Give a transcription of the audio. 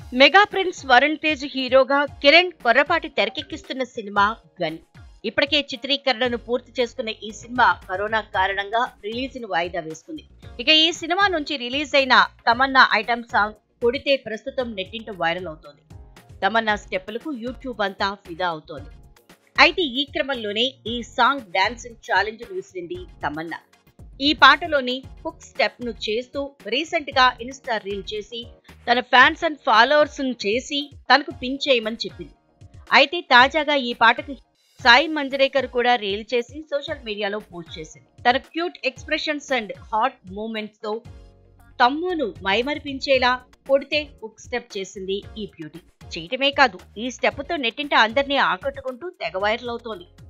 mega prince Varun Tej హీరోగా కిరణ్ కొర్రపాటి తెరకెక్కిస్తున్న సినిమా గన్ ఇప్పటికే చిత్రీకరణను పూర్తి చేసుకున్న ఈ సినిమా కరోనా కారణంగా రిలీజ్ ను వాయిదా వేసుకుంది ఇక ఈ సినిమా నుంచి రిలీజ్ అయిన తమన్నా ఐటమ్ సాంగ్ కొడితే ప్రస్తుతం నెట్టింట వైరల్ అవుతోంది తమన్నా స్టెప్పులకు యూట్యూబ్ అంతా ఫిదా అవుతోంది అయితే ఈ క్రమంలోనే ఈ సాంగ్ డాన్సింగ్ ఛాలెంజ్ విసిరింది తమన్నా ఈ పాటలోని హుక్ స్టెప్ ను చేస్తూ రీసెంట్ గా ఇన్స్టా రీల్ చేసి తన ఫ్యాన్స్ అండ్ ఫాలోవర్స్ ను చేసి తనకు పిన్ చేయమని చెప్పింది అయితే తాజాగా ఈ పాటకు సాయి మంజరేకర్ కూడా రీల్ చేసి సోషల్ మీడియాలో పోస్ట్ చేసింది తన cute expressions and hot moments తో తమ్మును మైమరిపించేలా కొడితే హుక్ స్టెప్ చేసింది ఈ బ్యూటీ చేయటమే కాదు ఈ స్టెప్ తో నెట్టింట అందరినీ ఆకట్టుకుంటూ తెగ వైరల్ అవుతోంది